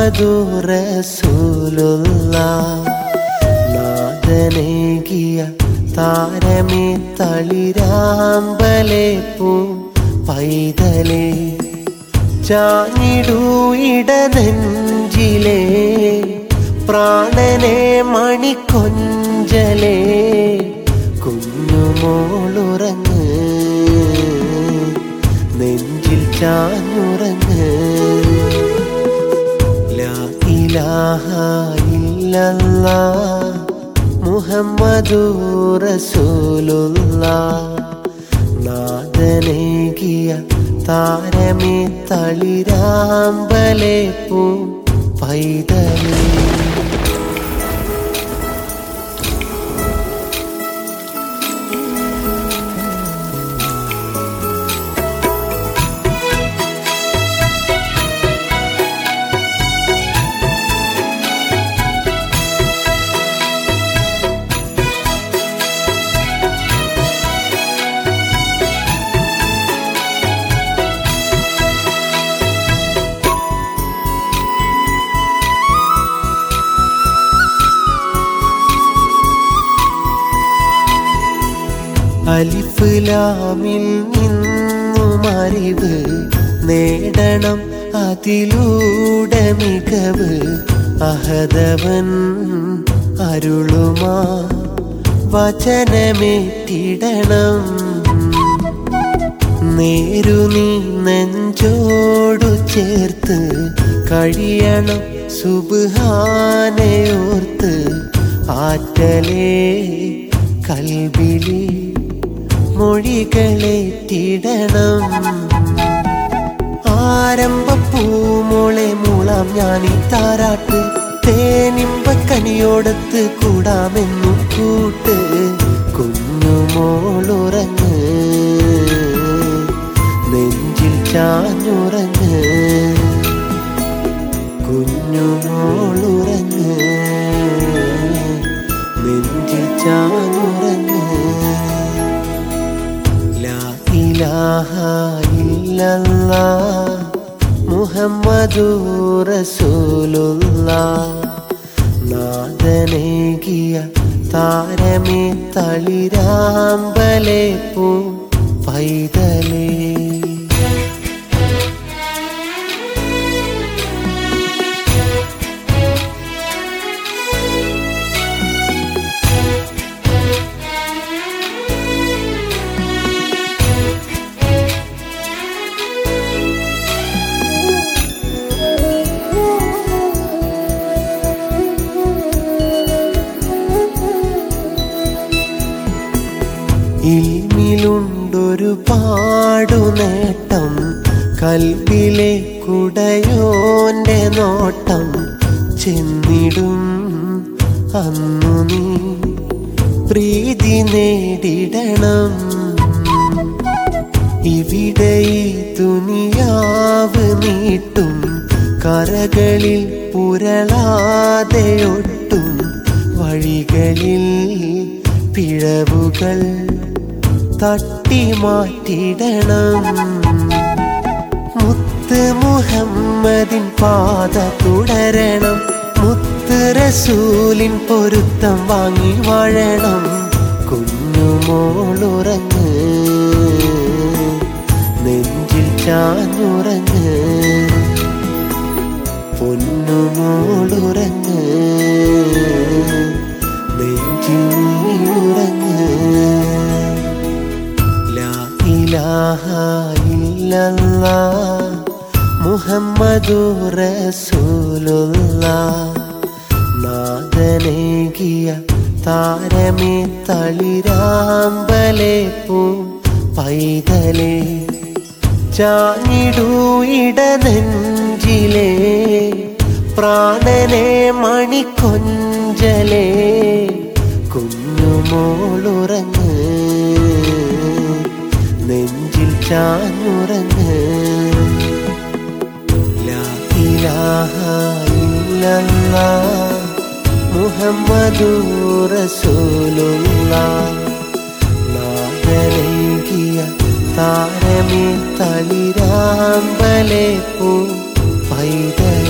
മുഹമ്മദു റസൂലുള്ള നാദനേകിയ താരമേ തളിരാമ്പലെ പൂ പൈതലേ ചാഞ്ഞിടൂ ഇടനെഞ്ചിലേ പ്രാണനെ മണിക്കൊഞ്ചലേ കുഞ്ഞുമോളുറങ്ങ് നെഞ്ചിൽ ചാഞ്ഞുറങ്ങ് ലാ ഇലാഹ ഇല്ലല്ലാ മുഹമ്മദു റസൂലുള്ള നാദനേകിയ താരമേ തളിരാമ്പലെ പൂ പൈതലേ അലിഫ് ലാമിൽ നിന്നും അറിവ് നേടണം അതിലൂടെ മികവ് അഹദവൻ അരുളുമാ വചനമേറ്റിടണം നേരു നീ നെഞ്ചോടു ചേർത്ത് കഴിയണം സുബാനയോർത്ത് ആറ്റലേ കൽവിളി മൊഴികളേറ്റിടണം ആരംഭ പൂമോളെ മൂളാം ഞാനീ താരാട്ട് തേനിമ്പക്കനിയോടത്ത് കൂടാമെന്നും കൂട്ട് കുഞ്ഞുമോളുറങ്ങ് നെഞ്ചിൽ ചാഞ്ഞുറങ്ങ് കുഞ്ഞുമോളുറങ്ങ് നെഞ്ചിൽ ചാഞ്ഞുറങ്ങ് ലാ ഇലാഹ ഇല്ലല്ലാ മുഹമ്മദു റസൂലുള്ള നാദനേകിയ താരമേ തളിരാമ്പലെ പൂ പൈതലേ ഇൽമിലുണ്ടൊരു പാടു നേട്ടം കൽവിലെ കുടയോന്റെ നോട്ടം ചെന്നിടും അന്നു നീ പ്രീതി നേടിടണം ഇവിടെ ഈ ദുനിയാവ് നീട്ടും കരകളിൽ പുരളാതെയൊട്ടും വഴികളിൽ പിഴവുകൾ തട്ടി മാറ്റിടണം മുത്ത് മുഹമ്മദിൻ പാത തുടരണം മുത്ത് റസൂലിൻ പൊരുത്തം വാങ്ങി വാഴണം കുഞ്ഞുമോളുറങ്ങ് നെഞ്ചിൽ ചാഞ്ഞുറങ്ങ് പൊന്നുമോളുറങ്ങ് നെഞ്ചിൽ നീയുറങ്ങ് ലാ ഇലാഹ ഇല്ലല്ലാ മുഹമ്മദു റസൂലുള്ള നാദനേകിയ താരമേ തളിരാമ്പലെ പൂ പൈതലേ ചാഞ്ഞിടൂ ഇടനെഞ്ചിലേ പ്രാണനെ മണിക്കൊഞ്ചലേ കുഞ്ഞുമോളുറങ്ങ് നെഞ്ചിൽ ചാഞ്ഞുറങ്ങ് ലാ ഇലാഹ ഇല്ലല്ലാ മുഹമ്മദു റസൂലുള്ള നാദനേകിയ താരമേ തളിരാമ്പലെ പൂ പൈതൽ